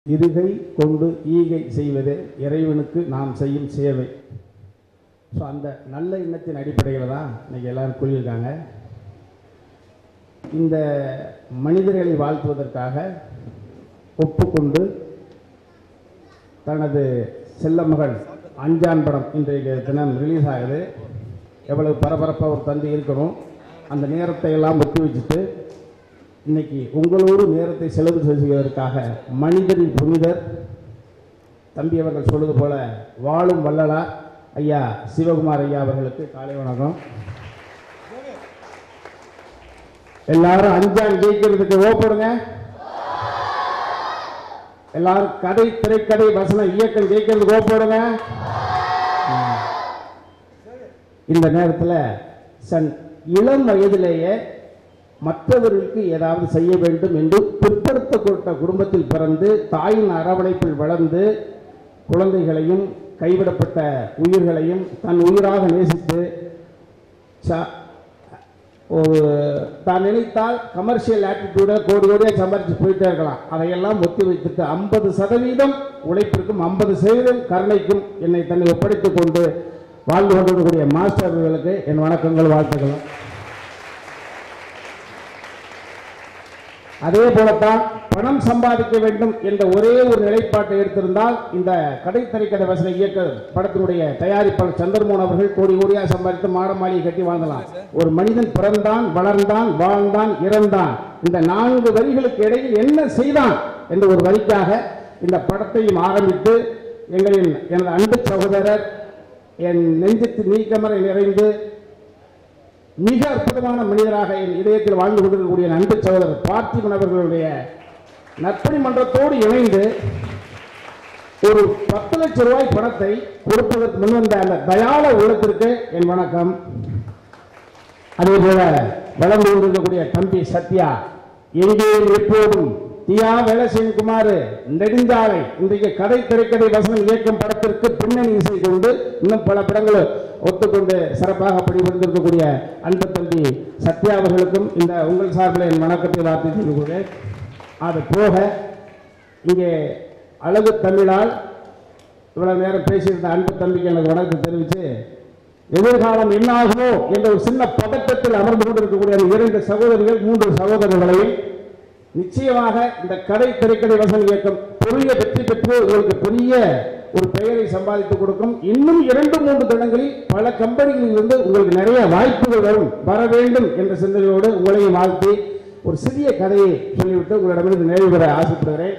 இருகை கொண்டு ஈகை செய்வதே இறைவனுக்கு நாம் செய்யும் சேவை ஸோ அந்த நல்ல எண்ணத்தின் அடிப்படையில் தான் இன்னைக்கு எல்லாரும் கூறியிருக்காங்க இந்த மனிதர்களை வாழ்த்துவதற்காக ஒப்புக்கொண்டு தனது செல்ல மகள் அஞ்சான் படம் இன்றைய தினம் ரிலீஸ் ஆகுது எவ்வளவு பரபரப்பாக ஒரு தந்தை இருக்கணும் அந்த நேரத்தை எல்லாம் ஒத்தி வச்சுட்டு இன்னைக்கு உங்களோடு நேரத்தை செலவு செய்வதற்காக மனிதரின் புனிதர் தம்பி அவர்கள் சொல்வது போல வாழும் வள்ளலார் ஐயா சிவகுமார் ஐயா அவர்களுக்கு காலை வணக்கம் எல்லாரும் அஞ்சான் ஜெயிக்கிறதுக்கு ஓப்படுங்க எல்லாரும் கதை திரைக்கதை வசன இயக்கம் ஜெயிக்கிறதுக்கு ஓப்படுங்க இந்த நேரத்தில் சன் இளம் வயதிலேயே மற்றவர்களுக்கு ஏதாவது செய்ய வேண்டும் என்று பிற்படுத்தப்பட்ட குடும்பத்தில் பிறந்து தாயின் அரவணைப்பில் வளர்ந்து குழந்தைகளையும் கைவிடப்பட்ட உயிர்களையும் தன் உயிராக நேசித்து ச- ஒரு தான் நினைத்தால் கமர்ஷியல் ஆட்டிடியூட கோடி கோடியாக சம்பாரிச்சு போயிட்டே இருக்கலாம் அதையெல்லாம் ஒத்தி வைத்துட்டு ஐம்பது சதவீதம் உழைப்பிற்கும் ஐம்பது சதவீதம் கருணைக்கும் என்னை தன்னை ஒப்படைத்துக் கொண்டு வாழ்ந்து கொண்டிருக்கக்கூடிய மாஸ்டர்களுக்கு என் வணக்கங்கள் வாழ்த்துக்கள் அதே போலத்தான் பணம் சம்பாதிக்க வேண்டும் என்ற ஒரே ஒரு நிலைப்பாட்டை எடுத்திருந்தால் இந்த கடை திரைக்கதை வசன இயக்க படத்தினுடைய தயாரிப்பாளர் சந்திரமோகன் அவர்கள் கோடி கோடியாக சம்பாதித்து மாட மாளிகை கட்டி வாழ்ந்தலாம் ஒரு மனிதன் பிறந்தான் வளர்ந்தான் வாழ்ந்தான் இறந்தான் இந்த நான்கு வரிகளுக்கு இடையில் என்ன செய்தான் என்ற ஒரு வரிக்காக இந்த படத்தையும் ஆரம்பித்து எங்களின் எனது அன்பு சகோதரர் என் நெஞ்சத்து நீக்கமரை நிறைந்து மிக அற்புதமான மனிதராக என் இதயத்தில் வாழ்ந்து கொண்டிருக்கக்கூடிய என் அன்பு சகோதரர் பார்த்திபன் அவர்களுடைய நற்பணி மன்றத்தோடு இணைந்து ஒரு பத்து லட்சம் ரூபாய் பணத்தை கொடுப்பதற்கு முன்வந்த அந்த தயால உள்ளத்திற்கு என் வணக்கம் அதே போல வளர்ந்து கொண்டிருக்கக்கூடிய தம்பி சத்யா எங்கேயும் எப்போதும் தியா வேலசேன் குமார் நெடுஞ்சாலை இன்றைக்கு கதை திரைக்கதை வசனம் இயக்கம் படத்திற்கு பின்னணி இசை கொண்டு இன்னும் பல படங்களை ஒத்துக்கொண்டு சிறப்பாக பணிபுரிந்திருக்கக்கூடிய அன்பு தம்பி சத்யா அவர்களுக்கும் இந்த உங்கள் சார்பில் என் வணக்கத்தை வார்த்தை செய்து கொள்கிறேன் அது போக இங்கே அழகு தமிழால் இவ்வளவு நேரம் பேசியிருந்த அன்பு தம்பிக்கு எனக்கு வணக்கத்தை தெரிவித்து எதிர்காலம் என்ன ஆகுமோ என்ற ஒரு சின்ன பதட்டத்தில் அமர்ந்து கொண்டிருக்கக்கூடிய அந்த இரண்டு சகோதரிகள் மூன்று சகோதரர்களையும் நிச்சயமாக இந்த கடை திரைக்கடை வசன இயக்கம் பெரிய வெற்றி பெற்று உங்களுக்கு பெரிய ஒரு பெயரை சம்பாதித்து கொடுக்கும் இன்னும் இரண்டு மூன்று தினங்களில் பல கம்பெனிகளில் இருந்து உங்களுக்கு நிறைய வாய்ப்புகள் வரும் வர வேண்டும் என்ற சிந்தனையோடு உங்களையும் வாழ்த்தி ஒரு சிறிய கதையை சொல்லிவிட்டு உங்களிடமிருந்து நிறைவு பெற ஆசைப்படுகிறேன்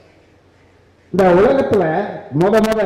இந்த உலகத்துல முத முத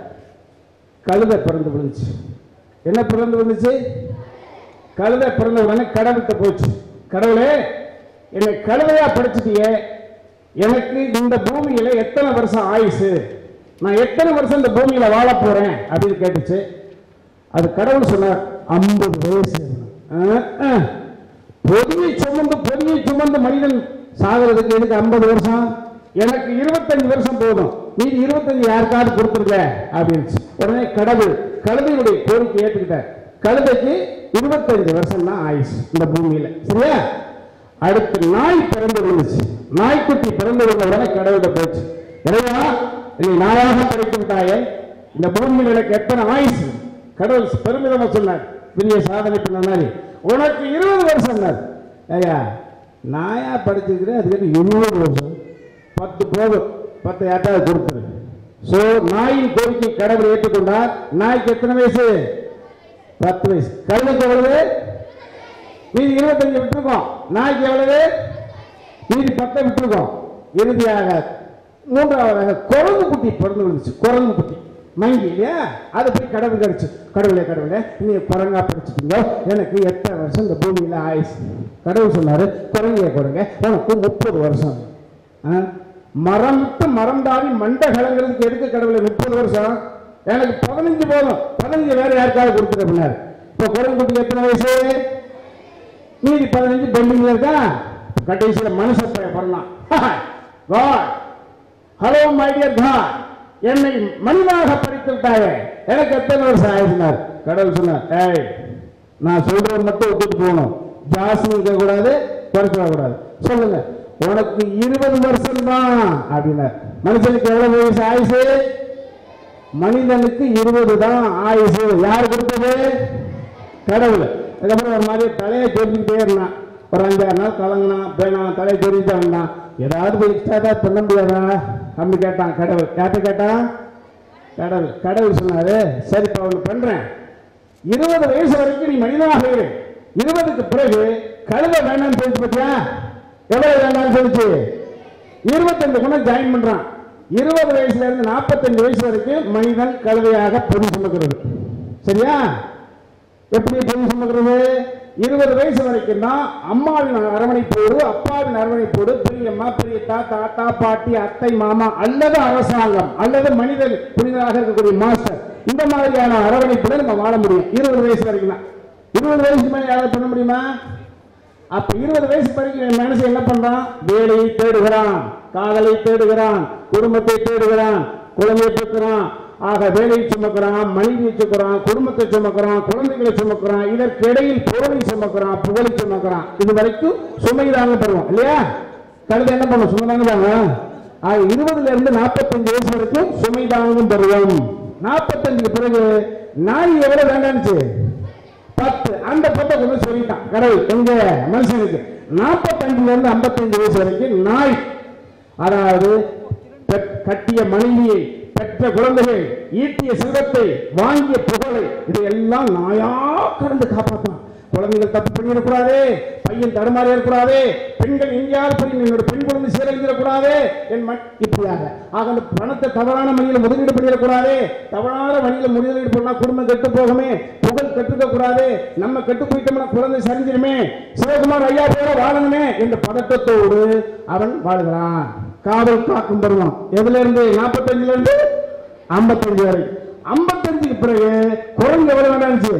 கழுதை பிறந்து விழுந்துச்சு என்ன பிறந்து விழுந்துச்சு கழுதை பிறந்த உடனே கடவுள்கிட்ட போச்சு கடவுளே என்னை கழுதையா படைச்சிட்டியே எனக்கு இந்த பூமியில எத்தனை வருஷம் ஆயுசு நான் எத்தனை வருஷம் இந்த பூமியில வாழ போறேன் அப்படின்னு கேட்டுச்சு அது கடவுள் சொன்னார் ஐம்பது வயசு அஹ், அஹ். பொதியை சுமந்து பொதியை சுமந்து மனிதன் சாகிறதுக்கு எதுக்கு ஐம்பது வருஷம் எனக்கு இருபத்தஞ்சு வருஷம் போதும் மீதி இருபத்தஞ்சு யாருக்காவது கொடுத்துருக்க அப்படின்னு உடனே கடவுள் கழுதையுடைய கோரிக்கை ஏற்றுக்கிட்டார் கழுதைக்கு இருபத்தஞ்சு வருஷம் தான் ஆயுஷ் இந்த பூமியில சரியா அடுத்து நாய் பிறந்து விழுந்துச்சு நாய்க்குட்டி பிறந்து விழுந்த உடனே கடவுள்கிட்ட போச்சு இறைவா நீ நாயாக படைத்து விட்டாயே இந்த பூமியில் எனக்கு எத்தனை ஆயுஷ் கடவுள் பெருமிதமா சொன்னார் பெரிய சாதனை பண்ண மாதிரி உனக்கு இருபது வருஷம் தான் ஐயா நாயா படிச்சிருக்கிறேன் அதுக்கு இருபது வருஷம் பத்து போதும் பத்து யார்ட்டாவது கொடுத்துரு ஸோ நாயின் கோரிக்கை கடவுள் ஏற்றுக்கொண்டார் நாய்க்கு எத்தனை வயசு பத்து வயசு கழுதைக்கு எவ்வளவு மீதி இருபத்தஞ்சு விட்டுருக்கோம் நாய்க்கு எவ்வளவு மீதி பத்தை விட்டுருக்கோம் இறுதியாக மூன்றாவதாக குரங்கு குட்டி பிறந்து விழுந்துச்சு குரங்கு குட்டி மங்கி இல்லையா அது போய் கடவுள் கிடைச்சு கடவுளே கடவுளே நீ குரங்கா படிச்சுட்டீங்க எனக்கு எத்தனை வருஷம் இந்த பூமியில ஆயுசு கடவுள் சொன்னாரு குரங்கைய கொடுங்க உனக்கு முப்பது வருஷம் ஆ? மரம் விட்டு மரம் தாவி மண்டை கலங்கிறதுக்கு எதுக்கு கடவுளை முப்பது வருஷம் எனக்கு பதினஞ்சு போதும் பதினஞ்சு வேற யாருக்காவது கொடுத்துரு அப்படின்னாரு இப்போ குரங்கு குட்டிக்கு எத்தனை வயசு மீதி பதினஞ்சு பெண்டிங்ல இருக்கா கடைசியில மனுஷ பையன் பிறந்தான் God hello my dear God என்னை மனிதனாக படித்து விட்டாயே எனக்கு எத்தனை வருஷம் ஆயிடுச்சுனார் கடவுள் சொன்னார் ஏய் நான் சொல்றது மட்டும் ஒத்துட்டு போகணும் ஜாஸ்தி இருக்க கூடாது குறைக்க கூடாது சொல்லுங்க உனக்கு இருபது வருஷம் தான் அப்படின்னார் மனுஷனுக்கு எவ்வளவு வயசு ஆயுசு மனிதனுக்கு இருபது தான் ஆயுசு யார் கொடுத்தது கடவுள் அதுக்கப்புறம் ஒரு மாதிரி தலையை தெரிஞ்சுக்கிட்டே இருந்தான் ஒரு அஞ்சாறு நாள் கலங்கினான் பேனான் தலையை தெரிஞ்சுட்டு வந்தான் ஏதாவது போய் எக்ஸ்ட்ரா ஏதாவது பண்ண முடியாதா அப்படி கேட்டான் கடவுள் யார்கிட்ட கேட்டான் கடவுள் கடவுள் சொன்னாரு சரிப்பா ஒன்று பண்றேன் இருபது வயசு வரைக்கும் நீ மனிதனாக இரு இருபதுக்கு பிறகு கழுத வேண்டாம்னு சொல்லிச்சு பார்த்தியா எவ்வளவு வேண்டாம்னு சொல்லிச்சு இருபத்தஞ்சு குணம் ஜாயின் பண்றான் இருபது வயசுல இருந்து நாற்பத்தஞ்சு வயசு வரைக்கும் மனிதன் கழுதையாக பொது சுமக்கிறது சரியா எப்படி பொது சுமக்கிறது இருபது வயசு வரைக்கும் தான் அம்மாவின் அரவணைப்போடு அப்பாவின் அரவணைப்போடு பெரியம்மா பெரியத்தா தாத்தா பாட்டி அத்தை மாமா அல்லது அரசாங்கம் அல்லது மனிதன் புனிதராக இருக்கக்கூடிய மாஸ்டர் இந்த மாதிரியான அரவணைப்புடன் நம்ம வாழ முடியும் இருபது வயசு வரைக்கும் தான் இருபது வயசுக்கு மேலே யாராவது பண்ண முடியுமா அப்ப இருபது வயசு வரைக்கும் என் மனசு என்ன பண்றான் வேலையை தேடுகிறான் காதலை தேடுகிறான் குடும்பத்தை தேடுகிறான் குழந்தையை பெற்றுறான் ஆக வேலையை சுமக்கிறான் மனைவியை சுமக்கிறான் குடும்பத்தை சுமக்கிறான் குழந்தைகளை சுமக்கிறான் இதற்கு இடையில் பொருளை சுமக்கிறான் புகழை சுமக்கிறான் இது வரைக்கும் சுமை தாங்க பருவம் இல்லையா கழுதை என்ன பண்ணும் சுமை தாங்க தாங்க ஆக இருபதுல இருந்து நாற்பத்தஞ்சு வயசு வரைக்கும் சுமை தாங்கும் பருவம் நாற்பத்தஞ்சுக்கு பிறகு நாய் எவ்வளவு வேண்டாம்னுச்சு பத்து அந்த பத்தை கொண்டு சொல்லிட்டான் கடவுள் எங்க மனுஷனுக்கு நாற்பத்தஞ்சுல இருந்து ஐம்பத்தஞ்சு வயசு வரைக்கும் நாய் அதாவது பெற்- கட்டிய மனைவியை பெற்ற குழந்தைகள் ஈட்டிய செல்வத்தை வாங்கிய புகழை இதையெல்லாம் நாயா கடந்து காப்பாற்றலாம் குழந்தைகள் தப்பு பண்ணிடக்கூடாது பையன் தடுமாறி இருக்கக்கூடாது பெண்கள் எங்கேயாவது போய் என்னோட பெண் குழந்தை சீரழிஞ்சிடக்கூடாது என் மட் இப்படியாக ஆக அந்த பணத்தை தவறான வழியில் முதலீடு பண்ணிடக்கூடாது தவறான வழியில் முதலீடு பண்ணா குடும்பம் கெட்டு போகுமே புகழ் கெட்டுக்க கூடாது நம்ம கெட்டு போயிட்டோம்னா குழந்தை சரிஞ்சிருமே சிவகுமார் ஐயா போல வாழணுமே என்ற பதட்டத்தோடு அவன் வாழ்கிறான் காவல் காக்கும் பருவம் எதுல இருந்து நாற்பத்தஞ்சுல இருந்து ஐம்பத்தஞ்சு வரை ஐம்பத்தஞ்சுக்கு பிறகு குரங்கு எவ்வளவு வேண்டாச்சு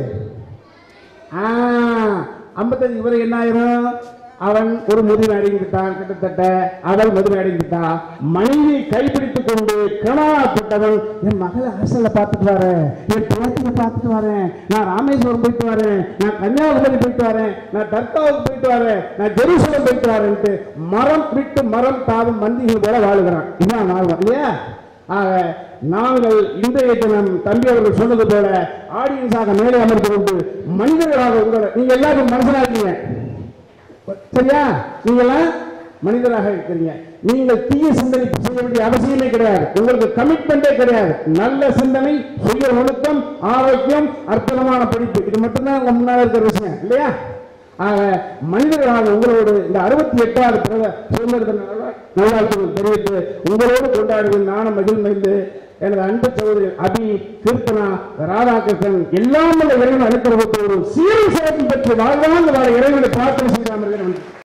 ஐம்பத்தஞ்சு பிறகு என்ன ஆயிரும் அவன் ஒரு முதுமை அடைந்துட்டான் கிட்டத்தட்ட அவள் முதுமை அடைந்துட்டா மனைவியை கைப்பிடித்துக் கொண்டு கிணாப்பட்டவன் என் மகளை அரசல பார்த்துட்டு வரேன் என் பேத்தியை பார்த்துட்டு வரேன் நான் ராமேஸ்வரம் போயிட்டு வரேன் நான் கன்னியாகுமரி போயிட்டு வரேன் நான் தர்காவுக்கு போயிட்டு வரேன் நான் ஜெருசலம் போயிட்டு வரேன்ட்டு மரம் விட்டு மரம் தாவும் மந்திகள் போல வாழுகிறான் இதான் வாழ்வான் இல்லையா ஆக நாங்கள் இன்றைய தினம் தம்பி அவர்கள் சொன்னது போல ஆடியன்ஸாக மேலே அமர்ந்து கொண்டு மனிதர்களாக உங்களை நீங்க எல்லாரும் மனுஷனா இருக்கீங்க சரியா நீங்களாம் மனிதராக இருக்கிறீங்க நீங்கள் தீய சிந்தனை செய்ய வேண்டிய அவசியமே கிடையாது உங்களுக்கு கமிட்மெண்டே கிடையாது நல்ல சிந்தனை சுய ஒழுக்கம் ஆரோக்கியம் அற்புதமான படிப்பு இது மட்டும்தான் உங்க முன்னால இருக்கிற விஷயம் இல்லையா ஆக மனிதர்களாக உங்களோடு இந்த அறுபத்தி எட்டாவது பிறகு சுதந்திர தின நல்வா- நல்வாழ்த்துக்கள் தெரிவித்து உங்களோடு கொண்டாடுவேன் நானும் மகிழ்மைந்து எனது அன்பு சகோதரி அபி கீர்த்தனா ராதாகிருஷ்ணன் எல்லாம் உள்ள இறைவன் அனுக்கிரகத்தோடு சீரும் சிறப்பு பெற்று வாழ்வாங்க வாழ இறைவனை பிரார்த்தனை செய்தாமல்